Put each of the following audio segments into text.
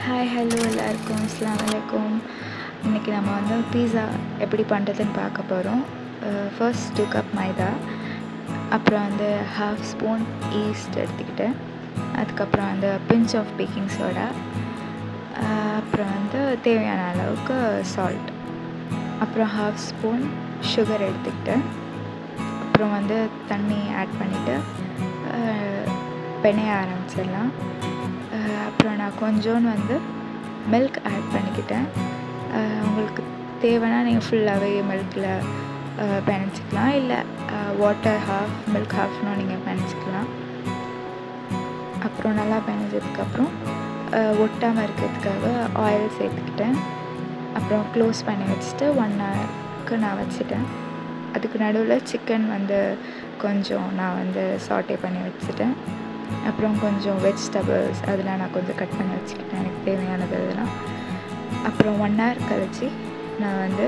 hi hello எல்லாருக்கும் அஸ்லாம் வலைக்கும் இன்றைக்கி நம்ம வந்து பீஸா எப்படி பண்ணுறதுன்னு பார்க்க போகிறோம் ஃபர்ஸ்ட் டூ கப் மைதா அப்புறம் வந்து ஹாஃப் ஸ்பூன் ஈஸ்ட் எடுத்துக்கிட்டேன் அதுக்கப்புறம் வந்து பிஞ்ச் ஆஃப் பேக்கிங் சோடா அப்புறம் வந்து தேவையான அளவுக்கு சால்ட் அப்புறம் ஹாஃப் ஸ்பூன் சுகர் எடுத்துக்கிட்டேன் அப்புறம் வந்து தண்ணி ஆட் பண்ணிவிட்டு பிணைய ஆரம்பிச்சிடலாம் அப்புறம் நான் கொஞ்சோன்னு வந்து மில்க் ஆட் பண்ணிக்கிட்டேன் உங்களுக்கு தேவைன்னா நீங்கள் ஃபுல்லாகவே மில்கில் பிணைச்சிக்கலாம் இல்லை வாட்டர் ஹாஃப் மில்க் ஹாஃப்னும் நீங்கள் பிணைச்சிக்கலாம் அப்புறம் நல்லா பிணைஞ்சதுக்கப்புறம் ஒட்டாமல் இருக்கிறதுக்காக ஆயில் சேர்த்துக்கிட்டேன் அப்புறம் க்ளோஸ் பண்ணி வச்சுட்டு ஒன் ஹவருக்கு நான் வச்சுட்டேன் அதுக்கு நடுவில் சிக்கன் வந்து கொஞ்சம் நான் வந்து சாட்டே பண்ணி வச்சுட்டேன் அப்புறம் கொஞ்சம் வெஜிடபிள்ஸ் அதெல்லாம் நான் கொஞ்சம் கட் பண்ணி வச்சுக்கிட்டேன் எனக்கு தேவையானது அதெல்லாம் அப்புறம் ஒன் ஹவர் கழித்து நான் வந்து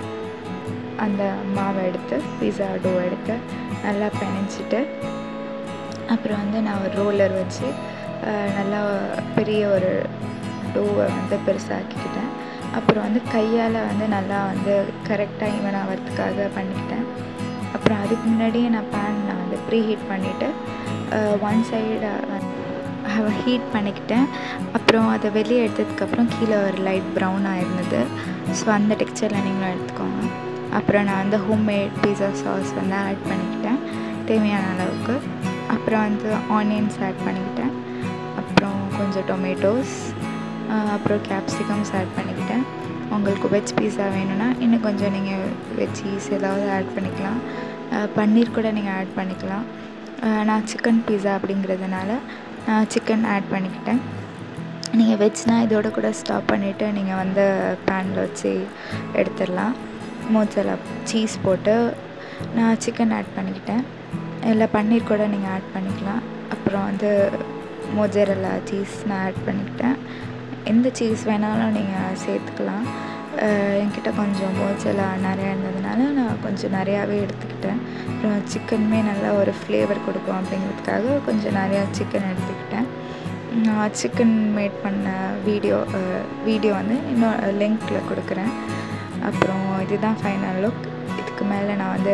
அந்த மாவை எடுத்து பீஸா டோ எடுத்து நல்லா பிணைஞ்சிட்டு அப்புறம் வந்து நான் ஒரு ரோலர் வச்சு நல்லா பெரிய ஒரு டோவை வந்து பெருசாக்கிக்கிட்டேன் அப்புறம் வந்து கையால் வந்து நல்லா வந்து கரெக்டாக ஈவன் ஆகிறதுக்காக பண்ணிக்கிட்டேன் அப்புறம் அதுக்கு முன்னாடியே நான் பேன் நான் வந்து ப்ரீ ஹீட் பண்ணிவிட்டு ஒன் சைடு ஹீட் பண்ணிக்கிட்டேன் அப்புறம் அதை வெளியே எடுத்ததுக்கப்புறம் கீழே ஒரு லைட் ப்ரௌனாக இருந்தது ஸோ அந்த டெக்ஸ்சரில் நீங்களும் எடுத்துக்கோங்க அப்புறம் நான் வந்து ஹோம்மேட் பீஸா சாஸ் வந்து ஆட் பண்ணிக்கிட்டேன் தேவையான அளவுக்கு அப்புறம் வந்து ஆனியன்ஸ் ஆட் பண்ணிக்கிட்டேன் அப்புறம் கொஞ்சம் டொமேட்டோஸ் அப்புறம் கேப்சிகம்ஸ் ஆட் பண்ணிக்கிட்டேன் உங்களுக்கு வெஜ் பீஸா வேணும்னா இன்னும் கொஞ்சம் நீங்கள் வெஜ் சீஸ் ஏதாவது ஆட் பண்ணிக்கலாம் பன்னீர் கூட நீங்கள் ஆட் பண்ணிக்கலாம் நான் சிக்கன் பீஸா அப்படிங்கிறதுனால நான் சிக்கன் ஆட் பண்ணிக்கிட்டேன் நீங்கள் வெஜ்னால் இதோட கூட ஸ்டாப் பண்ணிவிட்டு நீங்கள் வந்து பேனில் வச்சு எடுத்துடலாம் மோச்சலா சீஸ் போட்டு நான் சிக்கன் ஆட் பண்ணிக்கிட்டேன் இல்லை பன்னீர் கூட நீங்கள் ஆட் பண்ணிக்கலாம் அப்புறம் வந்து மோஜரல்லா சீஸ் நான் ஆட் பண்ணிக்கிட்டேன் எந்த சீஸ் வேணாலும் நீங்கள் சேர்த்துக்கலாம் என்கிட்ட கொஞ்சம் மோச்சலா நிறையா இருந்ததுனால நான் கொஞ்சம் நிறையாவே எடுத்துக்கிட்டேன் அப்புறம் சிக்கனுமே நல்லா ஒரு ஃப்ளேவர் கொடுக்கும் அப்படிங்கிறதுக்காக கொஞ்சம் நிறையா சிக்கன் எடுத்துக்கிட்டேன் நான் சிக்கன் மேட் பண்ண வீடியோ வீடியோ வந்து இன்னும் லிங்க்கில் கொடுக்குறேன் அப்புறம் இதுதான் ஃபைனல் லுக் இதுக்கு மேலே நான் வந்து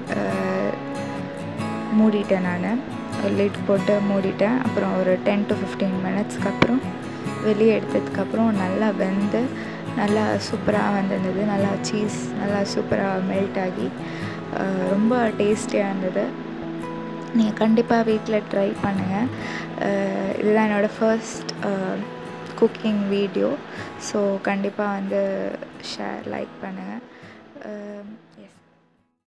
மூடிட்டேன் நான் லிட் போட்டு மூடிட்டேன் அப்புறம் ஒரு டென் டு ஃபிஃப்டீன் மினிட்ஸ்க்கு அப்புறம் வெளியே எடுத்ததுக்கப்புறம் நல்லா வெந்து நல்லா சூப்பராக வந்திருந்தது நல்லா சீஸ் நல்லா சூப்பராக மெல்ட் ஆகி ரொம்ப டேஸ்டியாக இருந்தது நீங்கள் கண்டிப்பாக வீட்டில் ட்ரை பண்ணுங்கள் இதுதான் என்னோடய ஃபர்ஸ்ட் குக்கிங் வீடியோ ஸோ கண்டிப்பாக வந்து ஷேர் லைக் பண்ணுங்கள் எஸ்